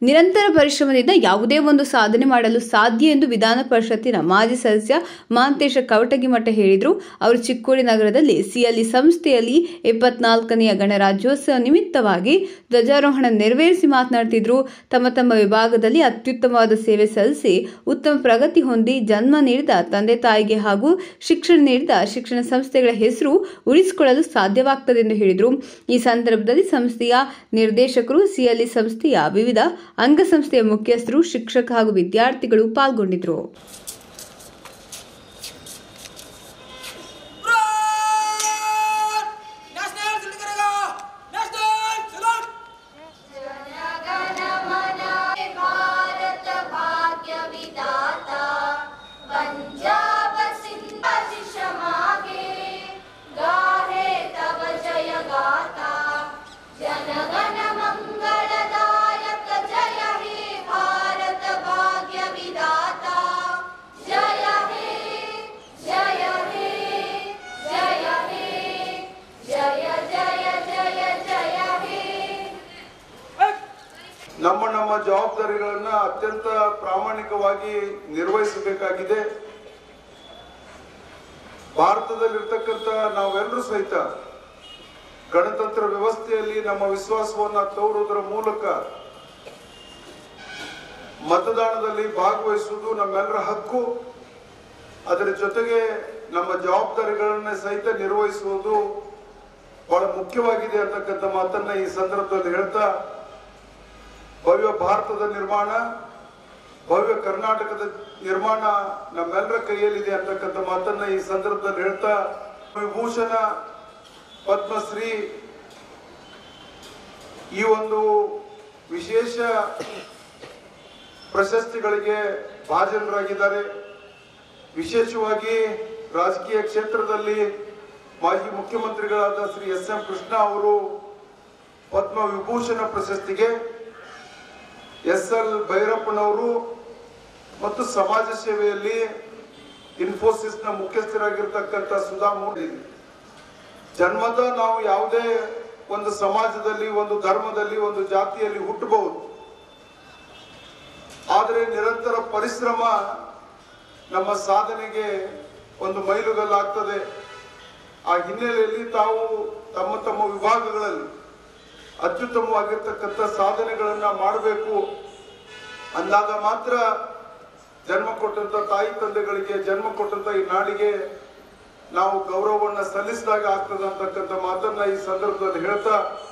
ನಿರಂತರ ಪರಿಶ್ರಮದಿಂದ ಯಾವುದೇ ಒಂದು ಸಾಧನೆ ಮಾಡಲು ಸಾಧ್ಯ ಎಂದು ವಿಧಾನ ಪರಿಷತ್ತಿನ ಮಾಜಿ ಸದಸ್ಯ ಮಹಾಂತೇಶ ಕವಟಗಿಮಠ ಹೇಳಿದರು ಅವರು ಚಿಕ್ಕೋಡಿ ನಗರದಲ್ಲಿ ಸಿಎಲ್ಇ ಸಂಸ್ಥೆಯಲ್ಲಿ ಇಪ್ಪತ್ನಾಲ್ಕನೆಯ ಗಣರಾಜ್ಯೋತ್ಸವ ನಿಮಿತ್ತವಾಗಿ ಧ್ವಜಾರೋಹಣ ನೆರವೇರಿಸಿ ಮಾತನಾಡ್ತಿದ್ರು ತಮ್ಮ ತಮ್ಮ ವಿಭಾಗದಲ್ಲಿ ಅತ್ಯುತ್ತಮವಾದ ಸೇವೆ ಸಲ್ಲಿಸಿ ಉತ್ತಮ ಪ್ರಗತಿ ಹೊಂದಿ ಜನ್ಮ ನೀಡಿದ ತಂದೆ ತಾಯಿಗೆ ಹಾಗೂ ಶಿಕ್ಷಣ ನೀಡಿದ ಶಿಕ್ಷಣ ಸಂಸ್ಥೆಗಳ ಹೆಸರು ಉಳಿಸಿಕೊಳ್ಳಲು ಸಾಧ್ಯವಾಗ್ತದೆ ಎಂದು ಹೇಳಿದರು ಈ ಸಂದರ್ಭದಲ್ಲಿ ಸಂಸ್ಥೆಯ ನಿರ್ದೇಶಕರು ಸಿಎಲ್ಇ ಸಂಸ್ಥೆಯ ವಿವಿಧ ಅಂಗಸಂಸ್ಥೆಯ ಮುಖ್ಯಸ್ಥರು ಶಿಕ್ಷಕ ಹಾಗೂ ವಿದ್ಯಾರ್ಥಿಗಳು ಪಾಲ್ಗೊಂಡಿದ್ದರು नेशनल सिलेक्ट करेगा नेशनल सैल्यूट भारत भाग्य विदाता पंजाब सिंध मागे गाहे तव जय गाता जनगण मंगलदायक जय हे भारत भाग्य विदाता जय हे जय हे जय हे जय जय जय जय हे ನಮ್ಮ ನಮ್ಮ ಜವಾಬ್ದಾರಿಗಳನ್ನ ಅತ್ಯಂತ ಪ್ರಾಮಾಣಿಕವಾಗಿ ನಿರ್ವಹಿಸಬೇಕಾಗಿದೆ ಭಾರತದಲ್ಲಿರ್ತಕ್ಕಂಥ ನಾವೆಲ್ಲರೂ ಸಹಿತ ಗಣತಂತ್ರ ವ್ಯವಸ್ಥೆಯಲ್ಲಿ ನಮ್ಮ ವಿಶ್ವಾಸವನ್ನ ತೋರುವುದರ ಮೂಲಕ ಮತದಾನದಲ್ಲಿ ಭಾಗವಹಿಸುವುದು ನಮ್ಮೆಲ್ಲರ ಹಕ್ಕು ಅದರ ಜೊತೆಗೆ ನಮ್ಮ ಜವಾಬ್ದಾರಿಗಳನ್ನ ಸಹಿತ ನಿರ್ವಹಿಸುವುದು ಬಹಳ ಮುಖ್ಯವಾಗಿದೆ ಅಂತಕ್ಕಂಥ ಮಾತನ್ನ ಈ ಸಂದರ್ಭದಲ್ಲಿ ಹೇಳ್ತಾ ಭವ್ಯ ಭಾರತದ ನಿರ್ಮಾಣ ಭವ್ಯ ಕರ್ನಾಟಕದ ನಿರ್ಮಾಣ ನಮ್ಮೆಲ್ಲರ ಕೈಯಲ್ಲಿದೆ ಅಂತಕ್ಕಂಥ ಮಾತನ್ನ ಈ ಸಂದರ್ಭದಲ್ಲಿ ಹೇಳ್ತಾ ವಿಭೂಷಣ ಪದ್ಮಶ್ರೀ ಈ ಒಂದು ವಿಶೇಷ ಪ್ರಶಸ್ತಿಗಳಿಗೆ ಭಾಜನರಾಗಿದ್ದಾರೆ ವಿಶೇಷವಾಗಿ ರಾಜಕೀಯ ಕ್ಷೇತ್ರದಲ್ಲಿ ಮಾಜಿ ಮುಖ್ಯಮಂತ್ರಿಗಳಾದ ಶ್ರೀ ಎಸ್ ಎಂ ಕೃಷ್ಣ ಅವರು ಪದ್ಮ ವಿಭೂಷಣ ಪ್ರಶಸ್ತಿಗೆ ಎಸ್ ಎಲ್ ಭೈರಪ್ಪನವರು ಮತ್ತು ಸಮಾಜ ಸೇವೆಯಲ್ಲಿ ಇನ್ಫೋಸಿಸ್ನ ಮುಖ್ಯಸ್ಥರಾಗಿರ್ತಕ್ಕಂಥ ಸುಧಾ ಮೂರ್ತಿ ಜನ್ಮದ ನಾವು ಯಾವುದೇ ಒಂದು ಸಮಾಜದಲ್ಲಿ ಒಂದು ಧರ್ಮದಲ್ಲಿ ಒಂದು ಜಾತಿಯಲ್ಲಿ ಹುಟ್ಟಬಹುದು ಆದರೆ ನಿರಂತರ ಪರಿಶ್ರಮ ನಮ್ಮ ಸಾಧನೆಗೆ ಒಂದು ಮೈಲುಗಲ್ಲಾಗ್ತದೆ ಆ ಹಿನ್ನೆಲೆಯಲ್ಲಿ ತಾವು ತಮ್ಮ ತಮ್ಮ ವಿಭಾಗಗಳಲ್ಲಿ ಅತ್ಯುತ್ತಮವಾಗಿರ್ತಕ್ಕಂಥ ಸಾಧನೆಗಳನ್ನ ಮಾಡಬೇಕು ಅಂದಾಗ ಮಾತ್ರ ಜನ್ಮ ಕೊಟ್ಟಂತ ತಾಯಿ ತಂದೆಗಳಿಗೆ ಜನ್ಮ ಕೊಟ್ಟಂತ ಈ ನಾಡಿಗೆ ನಾವು ಗೌರವವನ್ನ ಸಲ್ಲಿಸಿದಾಗ ಆಗ್ತದೆ ಅಂತಕ್ಕಂಥ ಮಾತನ್ನ ಈ ಸಂದರ್ಭದಲ್ಲಿ ಹೇಳ್ತಾ